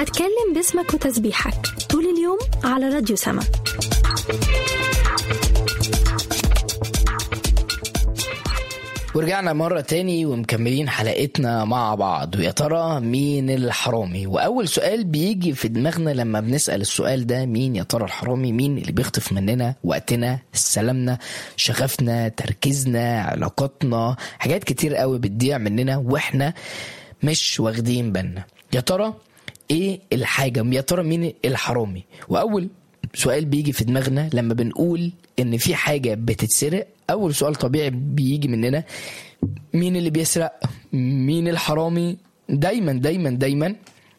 هتكلم باسمك وتسبيحك طول اليوم على راديو سما ورجعنا مرة تاني ومكملين حلقتنا مع بعض ويا ترى مين الحرامي وأول سؤال بيجي في دماغنا لما بنسأل السؤال ده مين يا ترى الحرامي مين اللي بيخطف مننا وقتنا سلامنا شغفنا تركيزنا علاقاتنا حاجات كتير قوي بتضيع مننا واحنا مش واخدين بالنا يا ترى ايه الحاجة يا ترى مين الحرامي وأول سؤال بيجي في دماغنا لما بنقول ان في حاجه بتتسرق اول سؤال طبيعي بيجي مننا مين اللي بيسرق مين الحرامي دايما دايما دايما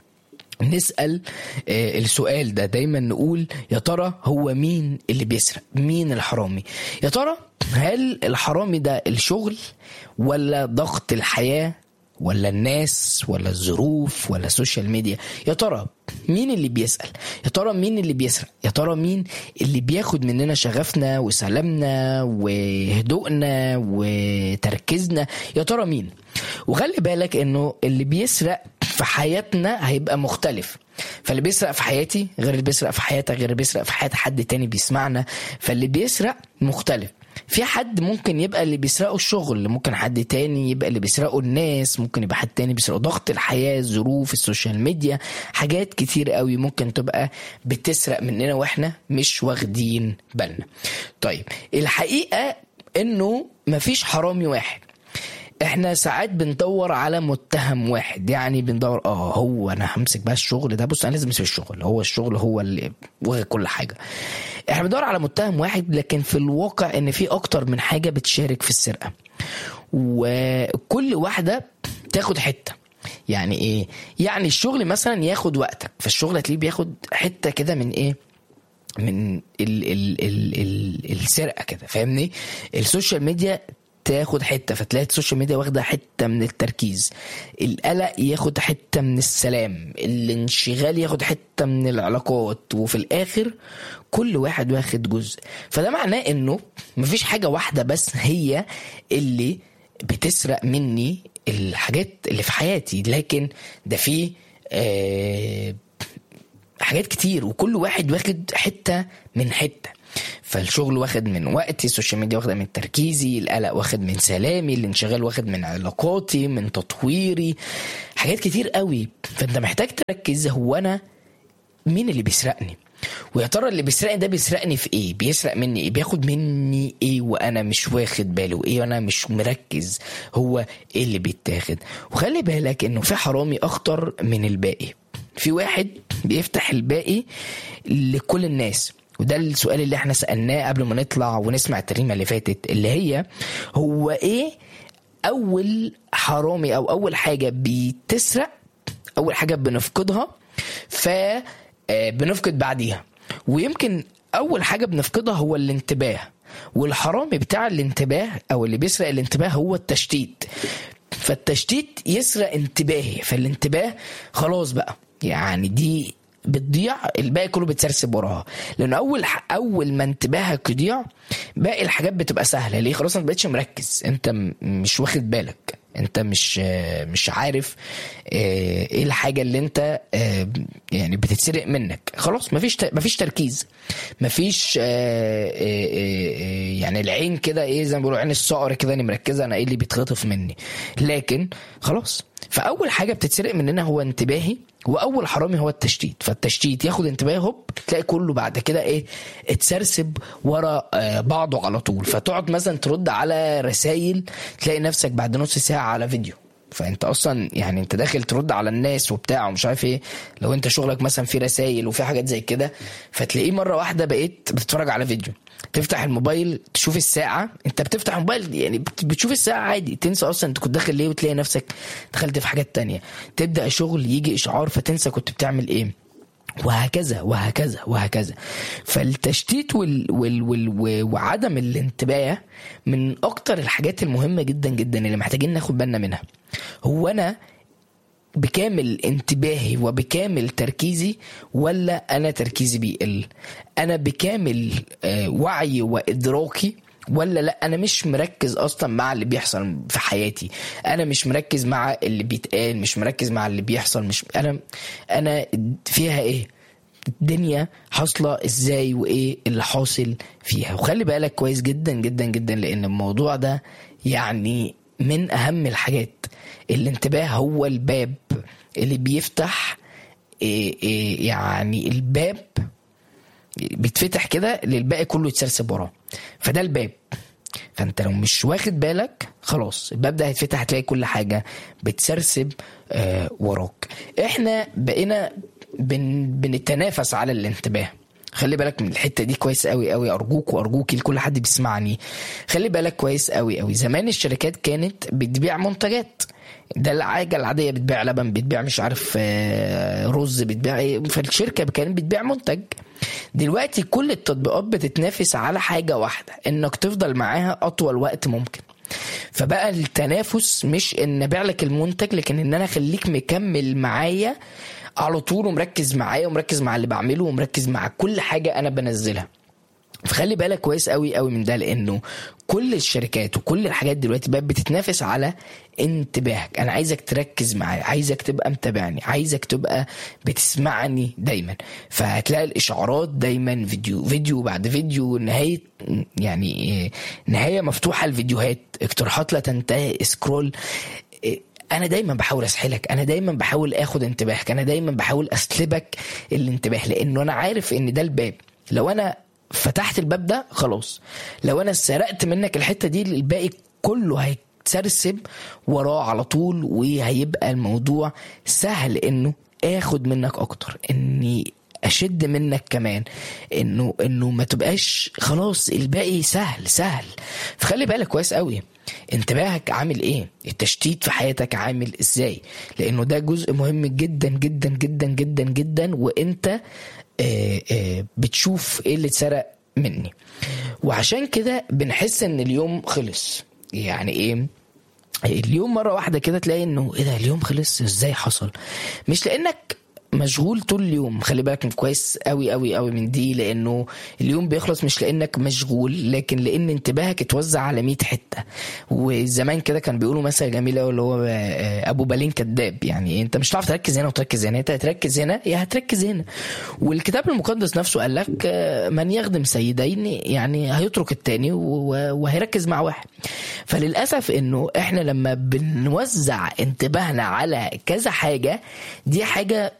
نسأل آه، السؤال ده دايما نقول يا ترى هو مين اللي بيسرق مين الحرامي يا ترى هل الحرامي ده الشغل ولا ضغط الحياة ولا الناس ولا الظروف ولا السوشيال ميديا يا ترى مين اللي بيسأل يا ترى مين اللي بيسرق يا ترى مين اللي بياخد مننا شغفنا وسلامنا وهدوءنا وتركيزنا يا ترى مين وخلي بالك انه اللي بيسرق في حياتنا هيبقى مختلف فاللي بيسرق في حياتي غير اللي بيسرق في حياتك غير اللي بيسرق في حياة حد تاني بيسمعنا فاللي بيسرق مختلف في حد ممكن يبقى اللي بيسرقه الشغل ممكن حد تاني يبقى اللي بيسرقه الناس ممكن يبقى حد تاني بيسرقه ضغط الحياة الظروف السوشيال ميديا حاجات كتير قوي ممكن تبقى بتسرق مننا واحنا مش واخدين بالنا طيب الحقيقة انه مفيش حرامي واحد احنا ساعات بندور على متهم واحد يعني بندور اه هو انا همسك بقى الشغل ده بص انا لازم امسك الشغل هو الشغل هو اللي واخد كل حاجه احنا بندور على متهم واحد لكن في الواقع ان في اكتر من حاجه بتشارك في السرقه وكل واحده تاخد حته يعني ايه يعني الشغل مثلا ياخد وقتك فالشغل هتلاقيه بياخد حته كده من ايه من ال ال ال ال السرقه كده فاهمني السوشيال ميديا تاخد حته فتلاقي السوشيال ميديا واخده حته من التركيز القلق ياخد حته من السلام الانشغال ياخد حته من العلاقات وفي الاخر كل واحد واخد جزء فده معناه انه مفيش حاجه واحده بس هي اللي بتسرق مني الحاجات اللي في حياتي لكن ده في آه حاجات كتير وكل واحد واخد حته من حته فالشغل واخد من وقتي السوشيال ميديا واخده من تركيزي القلق واخد من سلامي الانشغال واخد من علاقاتي من تطويري حاجات كتير قوي فانت محتاج تركز هو انا مين اللي بيسرقني ويا ترى اللي بيسرقني ده بيسرقني في ايه بيسرق مني ايه بياخد مني ايه وانا مش واخد باله ايه وانا مش مركز هو ايه اللي بيتاخد وخلي بالك انه في حرامي اخطر من الباقي في واحد بيفتح الباقي لكل الناس وده السؤال اللي احنا سألناه قبل ما نطلع ونسمع التريمة اللي فاتت اللي هي هو ايه اول حرامي او اول حاجة بتسرق اول حاجة بنفقدها ف آه، بنفقد بعديها ويمكن اول حاجة بنفقدها هو الانتباه والحرامي بتاع الانتباه او اللي بيسرق الانتباه هو التشتيت فالتشتيت يسرق انتباهي فالانتباه خلاص بقى يعني دي بتضيع الباقي كله بتسرسب وراها لان اول اول ما انتباهك يضيع باقي الحاجات بتبقى سهله ليه خلاص انت بقتش مركز انت م- مش واخد بالك انت مش آه، مش عارف آه، ايه الحاجه اللي انت آه، يعني بتتسرق منك خلاص مفيش ت- مفيش تركيز مفيش آه، آه، آه، يعني العين كده ايه زي ما بيقولوا عين الصقر كده انا مركزه انا ايه اللي بيتخطف مني لكن خلاص فاول حاجه بتتسرق مننا هو انتباهي واول حرامي هو التشتيت فالتشتيت ياخد انتباهي هوب تلاقي كله بعد كده ايه اتسرسب ورا آه، بعضه على طول فتقعد مثلا ترد على رسائل تلاقي نفسك بعد نص ساعه على فيديو فانت اصلا يعني انت داخل ترد على الناس وبتاع ومش عارف ايه لو انت شغلك مثلا في رسائل وفي حاجات زي كده فتلاقيه مره واحده بقيت بتتفرج على فيديو تفتح الموبايل تشوف الساعة انت بتفتح الموبايل يعني بت- بتشوف الساعة عادي تنسى اصلا انت كنت داخل ليه وتلاقي نفسك دخلت في حاجات تانية تبدأ شغل يجي اشعار فتنسى كنت بتعمل ايه وهكذا وهكذا وهكذا فالتشتيت وال وال وال و- وعدم الانتباه من اكتر الحاجات المهمة جدا جدا اللي محتاجين ناخد بالنا منها هو انا بكامل انتباهي وبكامل تركيزي ولا انا تركيزي بيقل انا بكامل آه، وعي وادراكي ولا لا انا مش مركز اصلا مع اللي بيحصل في حياتي انا مش مركز مع اللي بيتقال مش مركز مع اللي بيحصل مش انا انا فيها ايه الدنيا حاصله ازاي وايه اللي حاصل فيها وخلي بالك كويس جدا جدا جدا لان الموضوع ده يعني من اهم الحاجات الانتباه هو الباب اللي بيفتح إيه إيه يعني الباب بيتفتح كده للباقي كله يتسرسب وراه فده الباب فانت لو مش واخد بالك خلاص الباب ده هيتفتح هتلاقي كل حاجه بتسرسب آه وراك احنا بقينا بن بنتنافس على الانتباه خلي بالك من الحته دي كويس قوي قوي ارجوك وارجوكي لكل حد بيسمعني خلي بالك كويس قوي قوي زمان الشركات كانت بتبيع منتجات ده الحاجه العاديه بتبيع لبن بتبيع مش عارف آه، رز بتبيع ايه فالشركه كانت بتبيع منتج دلوقتي كل التطبيقات بتتنافس على حاجه واحده انك تفضل معاها اطول وقت ممكن فبقى التنافس مش ان ابيع لك المنتج لكن ان انا اخليك مكمل معايا على طول ومركز معايا ومركز مع اللي بعمله ومركز مع كل حاجه انا بنزلها فخلي بالك كويس قوي قوي من ده لانه كل الشركات وكل الحاجات دلوقتي بقت بتتنافس على انتباهك انا عايزك تركز معايا عايزك تبقى متابعني عايزك تبقى بتسمعني دايما فهتلاقي الاشعارات دايما فيديو فيديو بعد فيديو نهايه يعني إيه، نهايه مفتوحه الفيديوهات اقتراحات لا تنتهي سكرول إيه، انا دايما بحاول اسحلك انا دايما بحاول اخد انتباهك انا دايما بحاول اسلبك الانتباه لانه انا عارف ان ده الباب لو انا فتحت الباب ده خلاص لو انا سرقت منك الحته دي الباقي كله هيتسرسب وراه على طول وهيبقى الموضوع سهل انه اخد منك اكتر اني اشد منك كمان انه انه ما تبقاش خلاص الباقي سهل سهل فخلي بالك كويس قوي انتباهك عامل ايه التشتيت في حياتك عامل ازاي لانه ده جزء مهم جدا جدا جدا جدا جدا وانت آه، آه، بتشوف ايه اللي اتسرق مني وعشان كده بنحس ان اليوم خلص يعني ايه اليوم مره واحده كده تلاقي انه ايه ده اليوم خلص ازاي حصل مش لانك مشغول طول اليوم خلي بالك من كويس قوي قوي قوي من دي لانه اليوم بيخلص مش لانك مشغول لكن لان انتباهك اتوزع على 100 حته وزمان كده كان بيقولوا مثل جميل قوي اللي هو آه، ابو بالين كذاب يعني انت مش هتعرف تركز هنا وتركز هنا انت هتركز هنا يا هتركز هنا والكتاب المقدس نفسه قال لك آه، من يخدم سيدين يعني هيترك التاني و- وهيركز مع واحد فللاسف انه احنا لما بنوزع انتباهنا على كذا حاجه دي حاجه